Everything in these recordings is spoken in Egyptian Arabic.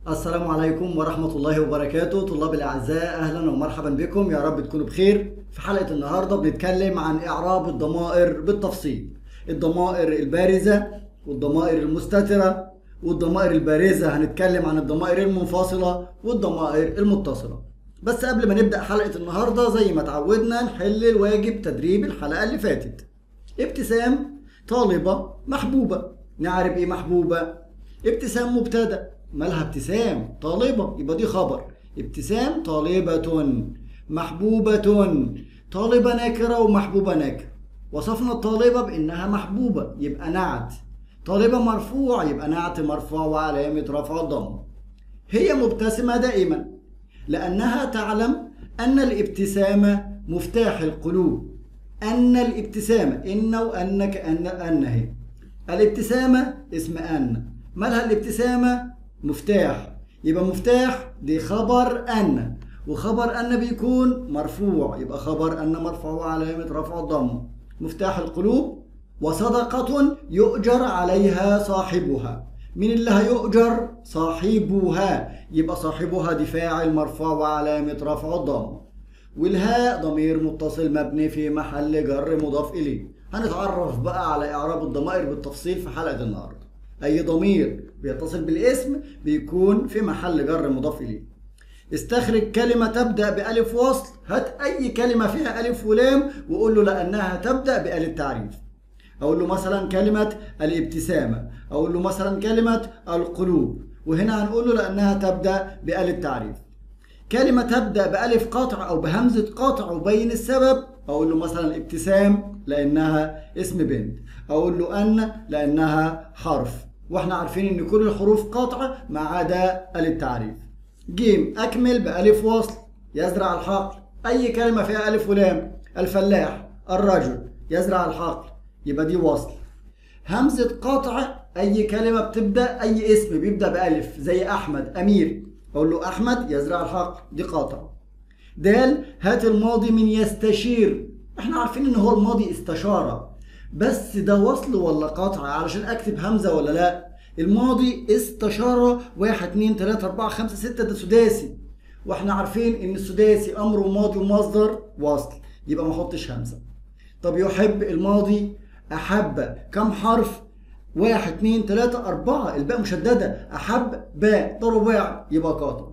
السلام عليكم ورحمة الله وبركاته طلاب الأعزاء أهلا ومرحبا بكم يا رب تكونوا بخير في حلقة النهاردة بنتكلم عن إعراب الضمائر بالتفصيل الضمائر البارزة والضمائر المستترة والضمائر البارزة هنتكلم عن الضمائر المنفصلة والضمائر المتصلة بس قبل ما نبدأ حلقة النهاردة زي ما تعودنا نحل الواجب تدريب الحلقة اللي فاتت ابتسام طالبة محبوبة نعرف ايه محبوبة ابتسام مبتدأ مالها ابتسام طالبة يبقى دي خبر ابتسام طالبة محبوبة طالبة نكرة ومحبوبة نكرة وصفنا الطالبة بإنها محبوبة يبقى نعت طالبة مرفوع يبقى نعت مرفوع وعلامة رفع الضم هي مبتسمة دائما لأنها تعلم أن الابتسامة مفتاح القلوب أن الابتسامة إن وأنك أن أن هي الابتسامة اسم أن مالها الابتسامة مفتاح يبقى مفتاح دي خبر أن وخبر أن بيكون مرفوع يبقى خبر أن مرفوع وعلامة رفع الضم مفتاح القلوب وصدقة يؤجر عليها صاحبها من اللي هيؤجر صاحبها يبقى صاحبها دي فاعل مرفوع وعلامة رفع الضم والهاء ضمير متصل مبني في محل جر مضاف إليه هنتعرف بقى على إعراب الضمائر بالتفصيل في حلقة النهاردة أي ضمير بيتصل بالاسم بيكون في محل جر مضاف إليه استخرج كلمة تبدأ بألف وصل هات أي كلمة فيها ألف ولام وقول له لأنها تبدأ بأل التعريف أقول له مثلا كلمة الابتسامة أقول له مثلا كلمة القلوب وهنا هنقول له لأنها تبدأ بأل التعريف كلمة تبدأ بألف قطع أو بهمزة قطع وبين السبب أقول له مثلا ابتسام لأنها اسم بنت أقول له أن لأنها حرف وإحنا عارفين إن كل الحروف قطع ما عدا التعريف جيم أكمل بألف وصل يزرع الحقل أي كلمة فيها ألف ولام الفلاح الرجل يزرع الحقل يبقى دي وصل همزة قطع أي كلمة بتبدأ أي اسم بيبدأ بألف زي أحمد أمير أقول له أحمد يزرع الحقل دي قاطع دال هات الماضي من يستشير احنا عارفين ان هو الماضي استشارة بس ده وصل ولا قطع علشان اكتب همزة ولا لا الماضي استشارة واحد اتنين تلاتة اربعة خمسة ستة ده سداسي واحنا عارفين ان السداسي امر وماضي ومصدر وصل يبقى ما احطش همزة طب يحب الماضي احب كم حرف واحد اتنين تلاتة أربعة الباء مشددة أحب باء ده رباع يبقى قاطع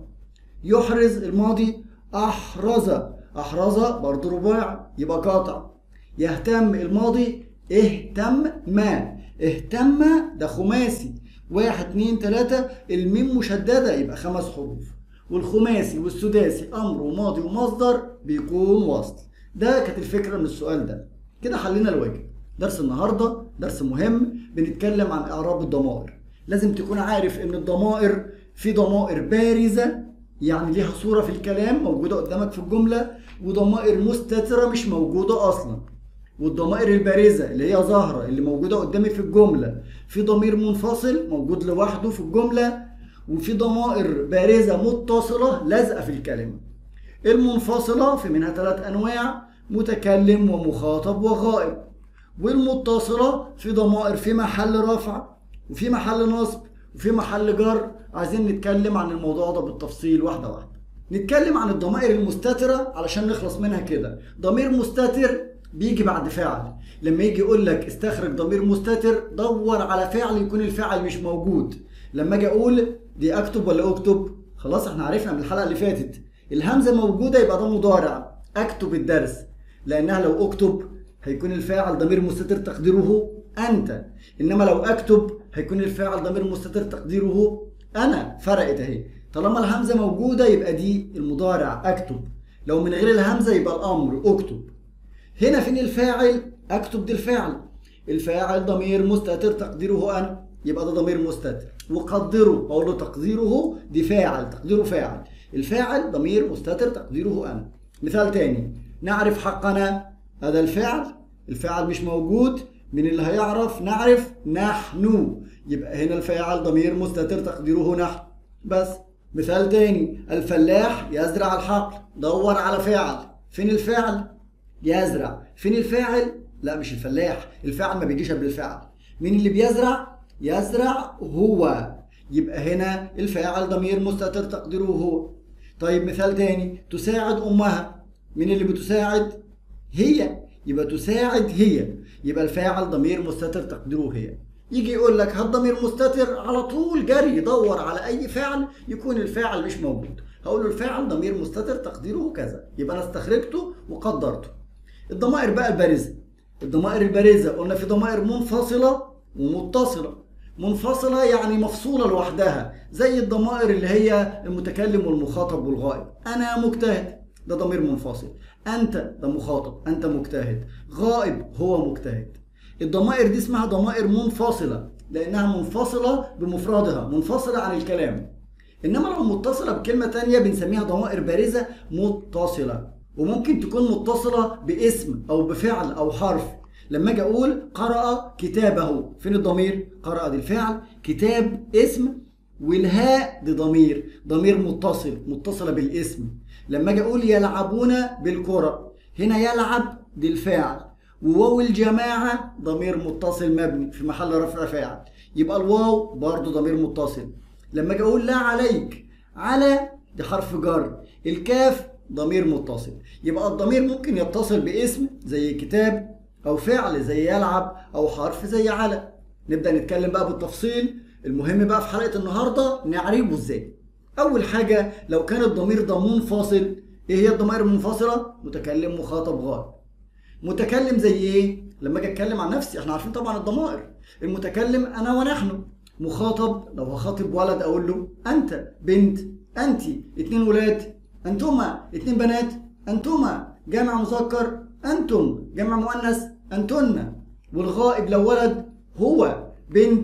يحرز الماضي أحرز أحرز برضه رباع يبقى قاطع يهتم الماضي اهتم ما اهتم ده خماسي واحد اتنين تلاتة الميم مشددة يبقى خمس حروف والخماسي والسداسي أمر وماضي ومصدر بيكون وصل ده كانت الفكرة من السؤال ده كده حلينا الواجب درس النهارده درس مهم بنتكلم عن اعراب الضمائر لازم تكون عارف ان الضمائر في ضمائر بارزه يعني ليها صوره في الكلام موجوده قدامك في الجمله وضمائر مستتره مش موجوده اصلا والضمائر البارزه اللي هي ظاهره اللي موجوده قدامي في الجمله في ضمير منفصل موجود لوحده في الجمله وفي ضمائر بارزه متصله لازقه في الكلمه المنفصله في منها ثلاث انواع متكلم ومخاطب وغائب والمتصلة في ضمائر في محل رفع وفي محل نصب وفي محل جر عايزين نتكلم عن الموضوع ده بالتفصيل واحدة واحدة نتكلم عن الضمائر المستترة علشان نخلص منها كده ضمير مستتر بيجي بعد فعل لما يجي يقول لك استخرج ضمير مستتر دور على فعل يكون الفعل مش موجود لما اجي اقول دي اكتب ولا اكتب خلاص احنا عرفنا من الحلقة اللي فاتت الهمزة موجودة يبقى ده مضارع اكتب الدرس لانها لو اكتب هيكون الفاعل ضمير مستتر تقديره أنت إنما لو أكتب هيكون الفاعل ضمير مستتر تقديره أنا فرقت أهي طالما الهمزة موجودة يبقى دي المضارع أكتب لو من غير الهمزة يبقى الأمر أكتب هنا فين الفاعل أكتب دي الفاعل الفاعل ضمير مستتر تقديره أنا يبقى ده ضمير مستتر وقدره أقول له تقديره دي فاعل تقديره فاعل الفاعل ضمير مستتر تقديره أنا مثال تاني نعرف حقنا هذا الفعل الفعل مش موجود من اللي هيعرف نعرف نحن يبقى هنا الفاعل ضمير مستتر تقديره نحن بس مثال تاني الفلاح يزرع الحقل دور على فاعل فين الفعل يزرع فين الفاعل لا مش الفلاح الفاعل ما بيجيش قبل الفعل مين اللي بيزرع يزرع هو يبقى هنا الفاعل ضمير مستتر تقديره هو طيب مثال تاني تساعد امها مين اللي بتساعد هي يبقى تساعد هي يبقى الفاعل ضمير مستتر تقديره هي يجي يقول لك هات ضمير مستتر على طول جري يدور على اي فعل يكون الفاعل مش موجود هقول له الفاعل ضمير مستتر تقديره كذا يبقى انا استخرجته وقدرته الضمائر بقى البارزه الضمائر البارزه قلنا في ضمائر منفصله ومتصله منفصلة يعني مفصولة لوحدها زي الضمائر اللي هي المتكلم والمخاطب والغائب أنا مجتهد ده ضمير منفصل أنت ده مخاطب أنت مجتهد غائب هو مجتهد الضمائر دي اسمها ضمائر منفصلة لأنها منفصلة بمفردها منفصلة عن الكلام إنما لو متصلة بكلمة تانية بنسميها ضمائر بارزة متصلة وممكن تكون متصلة باسم أو بفعل أو حرف لما اجي اقول قرأ كتابه فين الضمير قرأ دي الفعل كتاب اسم والهاء دي ضمير ضمير متصل متصلة بالاسم لما اجي اقول يلعبون بالكرة هنا يلعب دي الفاعل وواو الجماعة ضمير متصل مبني في محل رفع فاعل يبقى الواو برضو ضمير متصل لما اجي اقول لا عليك على دي حرف جر الكاف ضمير متصل يبقى الضمير ممكن يتصل باسم زي كتاب او فعل زي يلعب او حرف زي على نبدا نتكلم بقى بالتفصيل المهم بقى في حلقه النهارده نعرفه ازاي اول حاجه لو كان الضمير ده منفصل ايه هي الضمائر المنفصله متكلم مخاطب غائب متكلم زي ايه لما اجي اتكلم عن نفسي احنا عارفين طبعا الضمائر المتكلم انا ونحن مخاطب لو هخاطب ولد اقول له انت بنت انت اتنين ولاد انتما اتنين بنات انتما جمع مذكر انتم جمع مؤنث انتن والغائب لو ولد هو بنت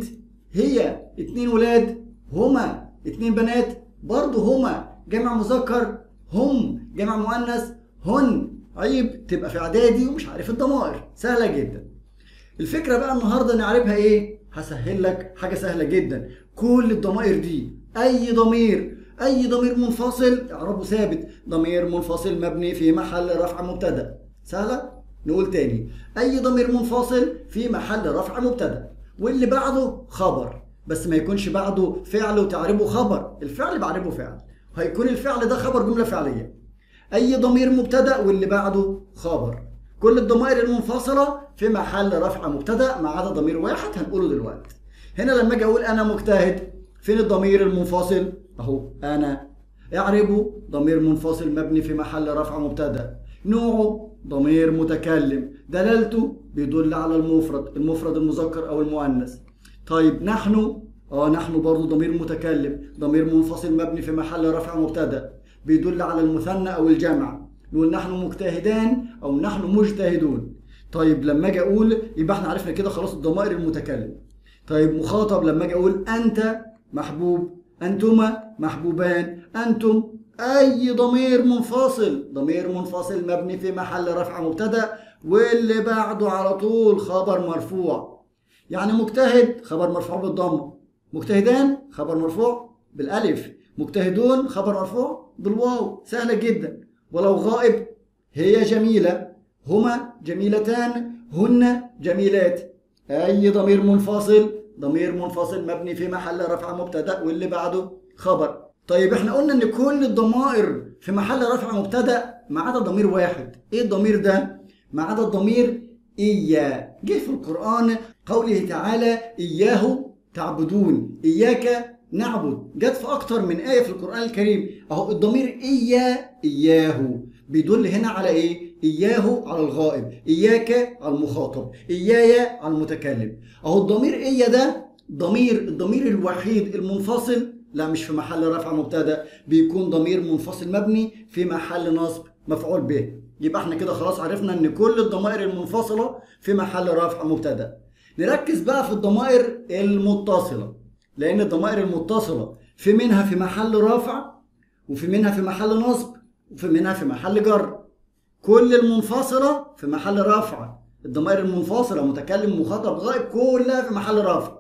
هي اتنين ولاد هما اتنين بنات برضه هما جمع مذكر هم جمع مؤنث هن عيب تبقى في اعدادي ومش عارف الضمائر سهله جدا الفكره بقى النهارده نعرفها ايه هسهل لك حاجه سهله جدا كل الضمائر دي اي ضمير اي ضمير منفصل اعربه ثابت ضمير منفصل مبني في محل رفع مبتدا سهله نقول تاني اي ضمير منفصل في محل رفع مبتدا واللي بعده خبر بس ما يكونش بعده فعل وتعربه خبر الفعل بعربه فعل هيكون الفعل ده خبر جمله فعليه اي ضمير مبتدا واللي بعده خبر كل الضمائر المنفصله في محل رفع مبتدا ما عدا ضمير واحد هنقوله دلوقتي هنا لما اجي اقول انا مجتهد فين الضمير المنفصل اهو انا اعربه ضمير منفصل مبني في محل رفع مبتدا نوعه ضمير متكلم دلالته بيدل على المفرد المفرد المذكر او المؤنث طيب نحن اه نحن برضو ضمير متكلم ضمير منفصل مبني في محل رفع مبتدا بيدل على المثنى او الجمع نقول نحن مجتهدان او نحن مجتهدون طيب لما اجي اقول يبقى احنا عرفنا كده خلاص الضمائر المتكلم طيب مخاطب لما اجي اقول انت محبوب انتما محبوبان انتم اي ضمير منفصل ضمير منفصل مبني في محل رفع مبتدا واللي بعده على طول خبر مرفوع يعني مجتهد خبر مرفوع بالضمه مجتهدان خبر مرفوع بالالف مجتهدون خبر مرفوع بالواو سهله جدا ولو غائب هي جميله هما جميلتان هن جميلات اي ضمير منفصل ضمير منفصل مبني في محل رفع مبتدا واللي بعده خبر طيب احنا قلنا ان كل الضمائر في محل رفع مبتدا ما عدا ضمير واحد ايه الضمير ده ما عدا الضمير إياه جه في القرآن قوله تعالى إياه تعبدون إياك نعبد جت في أكتر من آية في القرآن الكريم أهو الضمير إياه إياه بيدل هنا على إيه؟ إياه على الغائب إياك على المخاطب إياي على المتكلم أهو الضمير إيا ده ضمير الضمير الوحيد المنفصل لا مش في محل رفع مبتدا بيكون ضمير منفصل مبني في محل نصب مفعول به يبقى احنا كده خلاص عرفنا ان كل الضمائر المنفصله في محل رفع مبتدا نركز بقى في الضمائر المتصله لان الضمائر المتصله في منها في محل رفع وفي منها في محل نصب وفي منها في محل جر كل المنفصله في محل رفع الضمائر المنفصله متكلم مخاطب غائب كلها في محل رفع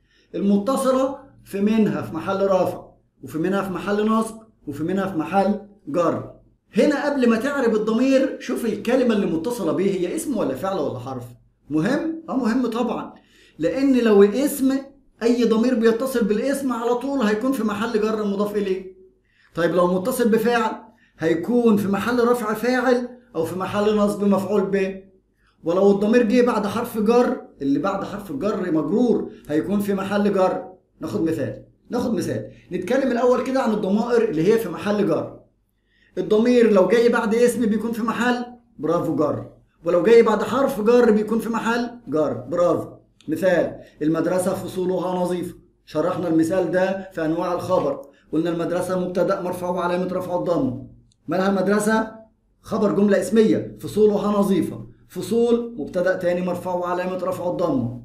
المتصله في منها في محل رفع وفي منها في محل نصب وفي منها في محل جر هنا قبل ما تعرب الضمير شوف الكلمة اللي متصلة بيه هي اسم ولا فعل ولا حرف مهم؟ اه مهم طبعا لأن لو الاسم اي ضمير بيتصل بالاسم على طول هيكون في محل جر مضاف اليه طيب لو متصل بفعل هيكون في محل رفع فاعل او في محل نصب مفعول به ولو الضمير جه بعد حرف جر اللي بعد حرف الجر مجرور هيكون في محل جر ناخد مثال ناخد مثال نتكلم الاول كده عن الضمائر اللي هي في محل جر الضمير لو جاي بعد اسم بيكون في محل برافو جر ولو جاي بعد حرف جر بيكون في محل جر برافو مثال المدرسة فصولها نظيفة شرحنا المثال ده في أنواع الخبر قلنا المدرسة مبتدأ مرفوع وعلامة رفع الضم مالها المدرسة خبر جملة اسمية فصولها نظيفة فصول مبتدأ تاني مرفوع وعلامة رفع الضم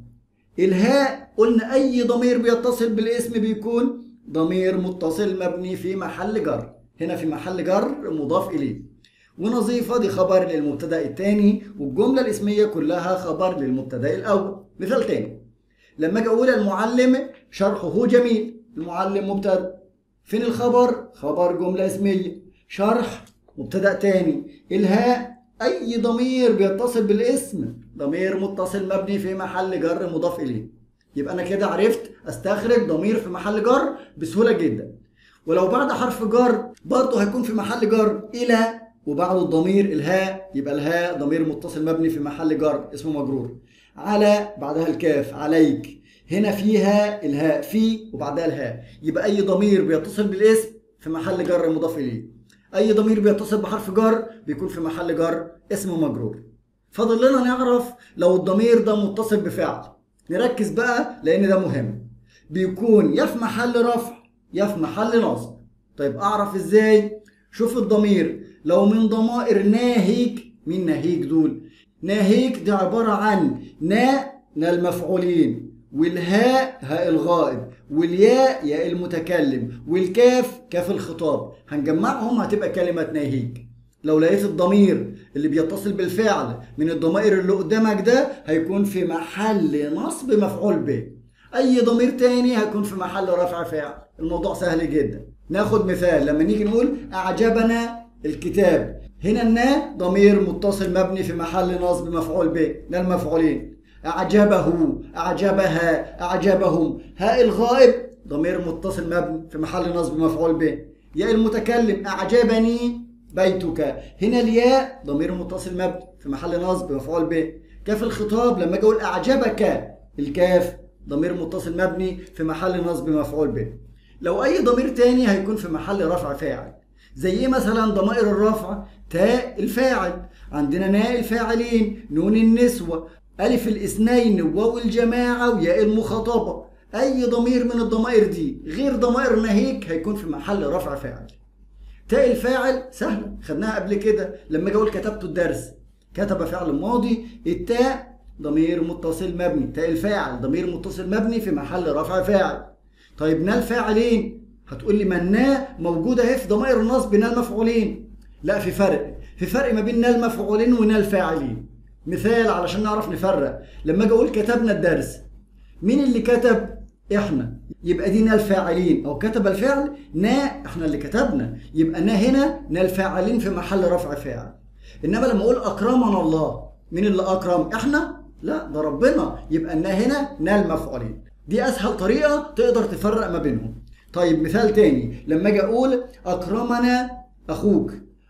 الهاء قلنا أي ضمير بيتصل بالاسم بيكون ضمير متصل مبني في محل جر هنا في محل جر مضاف إليه ونظيفة دي خبر للمبتدأ الثاني والجملة الاسمية كلها خبر للمبتدأ الأول مثال تاني لما أجي أقول المعلم شرحه جميل المعلم مبتدأ فين الخبر؟ خبر جملة اسمية شرح مبتدأ تاني الهاء أي ضمير بيتصل بالاسم ضمير متصل مبني في محل جر مضاف إليه يبقى أنا كده عرفت أستخرج ضمير في محل جر بسهولة جدا ولو بعد حرف جر برضه هيكون في محل جر إلى وبعد الضمير الهاء يبقى الهاء ضمير متصل مبني في محل جر اسمه مجرور على بعدها الكاف عليك هنا فيها الهاء في وبعدها الهاء يبقى أي ضمير بيتصل بالاسم في محل جر مضاف إليه اي ضمير بيتصل بحرف جر بيكون في محل جر اسمه مجرور فاضل لنا نعرف لو الضمير ده متصل بفعل نركز بقى لان ده مهم بيكون يا في محل رفع يا في محل نصب طيب اعرف ازاي شوف الضمير لو من ضمائر ناهيك مين ناهيك دول ناهيك دي عبارة عن نا نا المفعولين والهاء هاء الغائب والياء ياء المتكلم والكاف كاف الخطاب هنجمعهم هتبقى كلمة ناهيك لو لقيت الضمير اللي بيتصل بالفعل من الضمائر اللي قدامك ده هيكون في محل نصب مفعول به اي ضمير تاني هيكون في محل رفع فاعل الموضوع سهل جدا ناخد مثال لما نيجي نقول اعجبنا الكتاب هنا النا ضمير متصل مبني في محل نصب مفعول به ده المفعولين أعجبه أعجبها أعجبهم هاء الغائب ضمير متصل مبني في محل نصب مفعول به ياء المتكلم أعجبني بيتك هنا الياء ضمير متصل مبني في محل نصب مفعول به كاف الخطاب لما اجي اقول أعجبك الكاف ضمير متصل مبني في محل نصب مفعول به لو أي ضمير تاني هيكون في محل رفع فاعل زي مثلا ضمائر الرفع تاء الفاعل عندنا ناء الفاعلين نون النسوة ألف الاثنين واو الجماعة وياء المخاطبة أي ضمير من الضمائر دي غير ضمائر ناهيك هيكون في محل رفع فاعل تاء الفاعل سهلة خدناها قبل كده لما اجي اقول كتبت الدرس كتب فعل ماضي التاء ضمير متصل مبني تاء الفاعل ضمير متصل مبني في محل رفع فاعل طيب نال فاعلين هتقول لي ما النا موجودة اهي في ضمائر النصب نال مفعولين لا في فرق في فرق ما بين نال مفعولين ونال فاعلين مثال علشان نعرف نفرق لما اجي اقول كتبنا الدرس مين اللي كتب احنا يبقى دي نا الفاعلين او كتب الفعل نا احنا اللي كتبنا يبقى نا هنا نا الفاعلين في محل رفع فاعل انما لما اقول اكرمنا الله مين اللي اكرم احنا لا ده ربنا يبقى نا هنا نا المفعولين دي اسهل طريقه تقدر تفرق ما بينهم طيب مثال تاني لما اجي اقول اكرمنا اخوك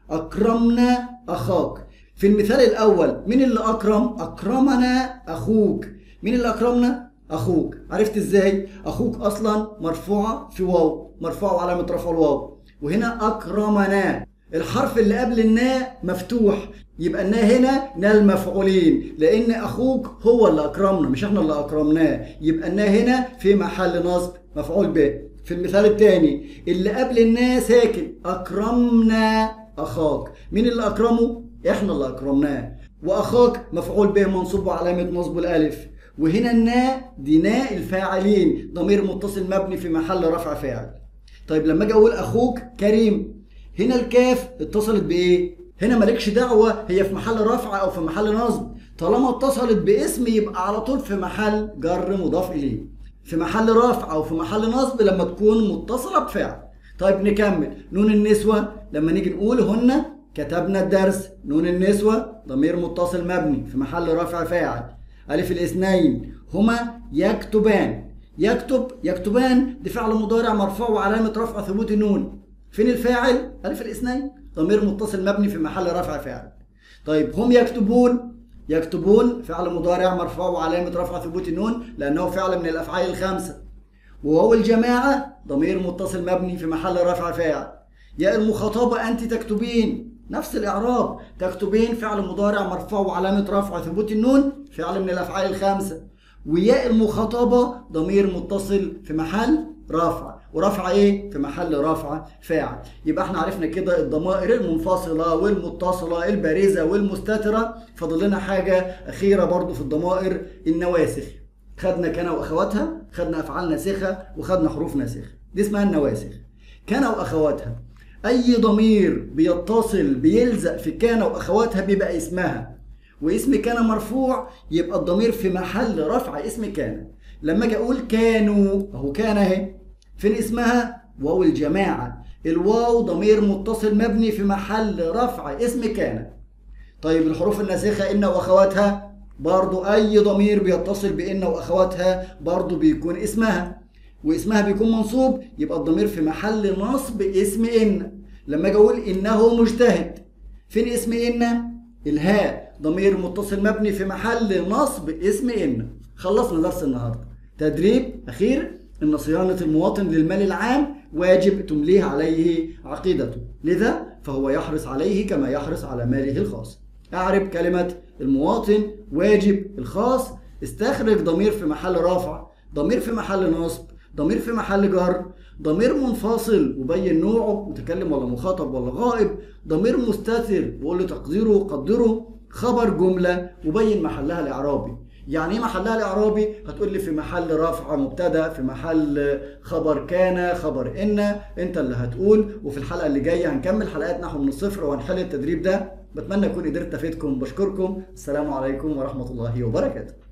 اكرمنا اخاك في المثال الاول مين اللي اكرم اكرمنا اخوك مين اللي اكرمنا اخوك عرفت ازاي اخوك اصلا مرفوعه في واو مرفوعه علامه رفع الواو وهنا اكرمنا الحرف اللي قبل الناء مفتوح يبقى الناء هنا نا المفعولين لان اخوك هو اللي اكرمنا مش احنا اللي اكرمناه يبقى الناء هنا في محل نصب مفعول به في المثال الثاني اللي قبل الناء ساكن اكرمنا اخاك مين اللي اكرمه احنا اللي اكرمناه واخاك مفعول به منصوب وعلامه نصب الالف وهنا الناء دي ناء الفاعلين ضمير متصل مبني في محل رفع فاعل طيب لما اجي اقول اخوك كريم هنا الكاف اتصلت بايه هنا مالكش دعوه هي في محل رفع او في محل نصب طالما اتصلت باسم يبقى على طول في محل جر مضاف اليه في محل رفع او في محل نصب لما تكون متصله بفعل طيب نكمل نون النسوه لما نيجي نقول هن كتبنا الدرس نون النسوة ضمير متصل مبني في محل رفع فاعل ألف الاثنين هما يكتبان يكتب يكتبان دي فعل مضارع مرفوع وعلامة رفع ثبوت النون فين الفاعل؟ ألف الاثنين ضمير متصل مبني في محل رفع فاعل طيب هم يكتبون يكتبون فعل مضارع مرفوع وعلامة رفع ثبوت النون لأنه فعل من الأفعال الخمسة وواو الجماعة ضمير متصل مبني في محل رفع فاعل يا المخاطبة أنت تكتبين نفس الإعراب تكتبين فعل مضارع مرفوع وعلامة رفع ثبوت النون فعل من الأفعال الخمسة وياء المخاطبة ضمير متصل في محل رفع ورفع ايه في محل رفع فاعل يبقى احنا عرفنا كده الضمائر المنفصلة والمتصلة البارزة والمستترة فاضل لنا حاجة أخيرة برضو في الضمائر النواسخ خدنا كان واخواتها خدنا افعال ناسخه وخدنا حروف ناسخه دي اسمها النواسخ كان واخواتها اي ضمير بيتصل بيلزق في كان واخواتها بيبقى اسمها واسم كان مرفوع يبقى الضمير في محل رفع اسم كان لما اجي اقول كانوا اهو كان اهي فين اسمها واو الجماعه الواو ضمير متصل مبني في محل رفع اسم كان طيب الحروف الناسخه ان واخواتها برضو اي ضمير بيتصل بان واخواتها برضو بيكون اسمها واسمها بيكون منصوب يبقى الضمير في محل نصب اسم ان لما اجي اقول انه مجتهد فين اسم ان الهاء ضمير متصل مبني في محل نصب اسم ان خلصنا درس النهارده تدريب اخير ان صيانه المواطن للمال العام واجب تمليه عليه عقيدته لذا فهو يحرص عليه كما يحرص على ماله الخاص اعرب كلمه المواطن واجب الخاص استخرج ضمير في محل رفع ضمير في محل نصب ضمير في محل جر ضمير منفصل وبين نوعه متكلم ولا مخاطب ولا غائب ضمير مستتر وقول له تقديره قدره خبر جملة وبين محلها الإعرابي يعني ايه محلها الاعرابي هتقول لي في محل رفع مبتدا في محل خبر كان خبر ان انت اللي هتقول وفي الحلقه اللي جايه هنكمل حلقات نحو من الصفر وهنحل التدريب ده بتمنى اكون قدرت افيدكم بشكركم السلام عليكم ورحمه الله وبركاته